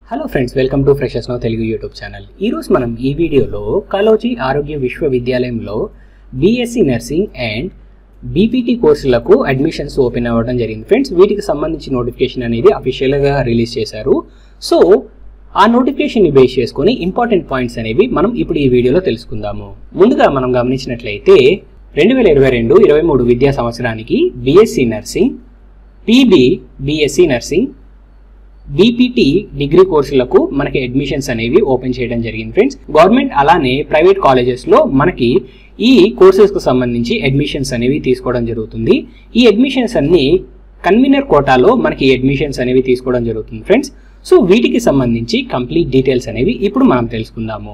hello friends welcome to freshers now Telugu YouTube channel ఈరోజు మనం ఈ వీడియోలో కాలోజీ ఆరోగ్య విశ్వవిద్యాలయంలో బీఎస్సీ నర్సింగ్ అండ్ బీపీటీ కోర్సులకు అడ్మిషన్స్ ఓపెన్ అవ్వడం జరిగింది ఫ్రెండ్స్ వీటికి సంబంధించి నోటిఫికేషన్ అనేది అఫీషియల్గా రిలీజ్ చేశారు సో ఆ నోటిఫికేషన్ని బేస్ చేసుకొని ఇంపార్టెంట్ పాయింట్స్ అనేవి మనం ఇప్పుడు ఈ వీడియోలో తెలుసుకుందాము ముందుగా మనం గమనించినట్లయితే రెండు వేల ఇరవై రెండు ఇరవై మూడు విద్యా సంవత్సరానికి BSc nursing PB BSc nursing BPT degree కోర్సులకు మనకి అడ్మిషన్స్ అనేవి ఓపెన్ చేయడం జరిగింది ఫ్రెండ్స్ గవర్నమెంట్ అలానే ప్రైవేట్ కాలేజెస్ లో మనకి ఈ కోర్సెస్ కు సంబంధించి అడ్మిషన్స్ అనేవి తీసుకోవడం జరుగుతుంది ఈ అడ్మిషన్స్ అన్ని కన్వీనర్ కోటాలో మనకి అడ్మిషన్స్ అనేవి తీసుకోవడం జరుగుతుంది ఫ్రెండ్స్ సో వీటికి సంబంధించి కంప్లీట్ డీటెయిల్స్ అనేవి ఇప్పుడు మనం తెలుసుకుందాము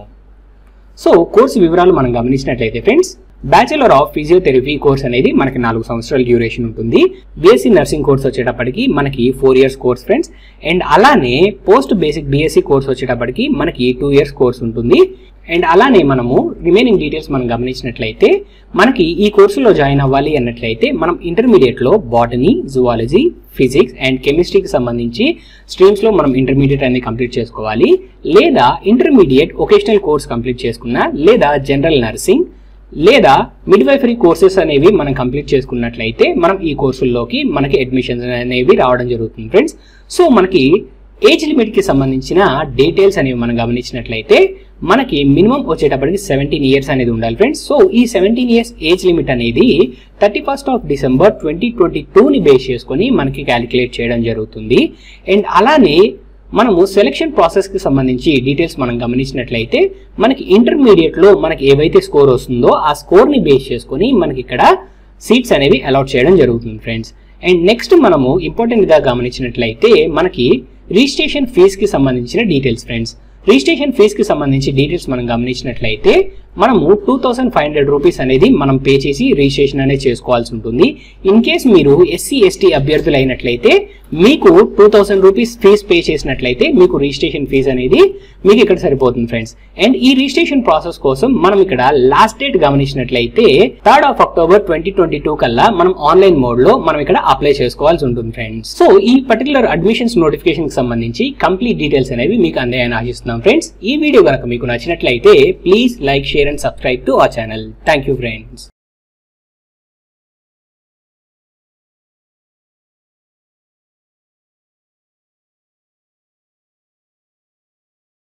సో కోర్సు వివరాలు మనం గమనించినట్లయితే friends bachelor of physiotherapy course అనేది మనకి నాలుగు సంవత్సరాల డ్యూరేషన్ ఉంటుంది బీఎస్సీ నర్సింగ్ కోర్స్ వచ్చేటప్పటికి మనకి four years course friends and అలానే పోస్ట్ బేసిక్ బీఎస్సీ కోర్స్ వచ్చేటప్పటికి మనకి టూ ఇయర్స్ కోర్స్ ఉంటుంది అండ్ అలానే మనము రిమైనింగ్ డీటెయిల్స్ మనం గమనించినట్లయితే మనకి ఈ కోర్సులో జాయిన్ అవ్వాలి అన్నట్లయితే మనం ఇంటర్మీడియట్లో బాటనీ జువాలజీ ఫిజిక్స్ అండ్ కెమిస్ట్రీకి సంబంధించి స్ట్రీమ్స్లో మనం ఇంటర్మీడియట్ అనేది కంప్లీట్ చేసుకోవాలి లేదా ఇంటర్మీడియట్ ఒకేషనల్ కోర్స్ కంప్లీట్ చేసుకున్నా లేదా జనరల్ నర్సింగ్ లేదా మిడ్వైఫరీ కోర్సెస్ అనేవి మనం కంప్లీట్ చేసుకున్నట్లయితే మనం ఈ కోర్సుల్లోకి మనకి అడ్మిషన్స్ అనేవి రావడం జరుగుతుంది ఫ్రెండ్స్ సో మనకి ఏజ్ లిమిట్ కి సంబంధించిన డీటెయిల్స్ అనేవి మనం గమనించినట్లయితే మనకి మినిమం వచ్చేటప్పటికి సెవెంటీన్ ఇయర్స్ అనేది ఉండాలి ఫ్రెండ్స్ సో ఈ సెవెంటీన్ ఇయర్స్ ఏజ్ లిమిట్ అనేది thirty first of December twenty twenty టూని బేస్ చేసుకొని మనకి క్యాలిక్యులేట్ చేయడం జరుగుతుంది అండ్ అలానే మనము సెలక్షన్ ప్రాసెస్ కి సంబంధించి డీటెయిల్స్ మనం గమనించినట్లయితే మనకి ఇంటర్మీడియట్ లో మనకి ఏవైతే స్కోర్ వస్తుందో ఆ స్కోర్ ని బేస్ చేసుకొని మనకి ఇక్కడ సీట్స్ అనేవి అలాట్ చేయడం జరుగుతుంది ఫ్రెండ్స్ అండ్ నెక్స్ట్ మనము ఇంపార్టెంట్ గా గమనించినట్లయితే మనకి రిజిస్ట్రేషన్ ఫీజ్ కి సంబంధించిన డీటెయిల్స్ ఫ్రెండ్స్ రిజిస్ట్రేషన్ ఫీజ్ కి సంబంధించి డీటెయిల్స్ మనం గమనించినట్లయితే మనము two thousand five hundred rupees అనేది మనం పే చేసి రిజిస్ట్రేషన్ అనేది చేసుకోవాల్సి ఉంటుంది ఇన్ కేస్ మీరు ఎస్సీ ఎస్టీ అభ్యర్థులు అయినట్లయితే మీకు two thousand rupees fee pay చేసినట్లయితే మీకు రిజిస్ట్రేషన్ ఫీజ్ అనేది మీకు ఇక్కడ సరిపోతుంది ఫ్రెండ్స్ అండ్ ఈ రిజిస్ట్రేషన్ ప్రాసెస్ కోసం మనం ఇక్కడ లాస్ట్ డేట్ గమనించినట్లయితే third of October twenty twenty two కల్లా మనం ఆన్లైన్ మోడ్ లో మనం ఇక్కడ అప్లై చేసుకోవాల్సి ఉంటుంది ఫ్రెండ్స్ సో ఈ పర్టికులర్ అడ్మిషన్స్ నోటిఫికేషన్ కి సంబంధించి కంప్లీట్ డీటెయిల్స్ అనేవి మీకు అందాయని ఆశిస్తున్నాం ఫ్రెండ్స్ ఈ వీడియో కనుక మీకు నచ్చినట్లయితే please like share and subscribe to our channel thank you friends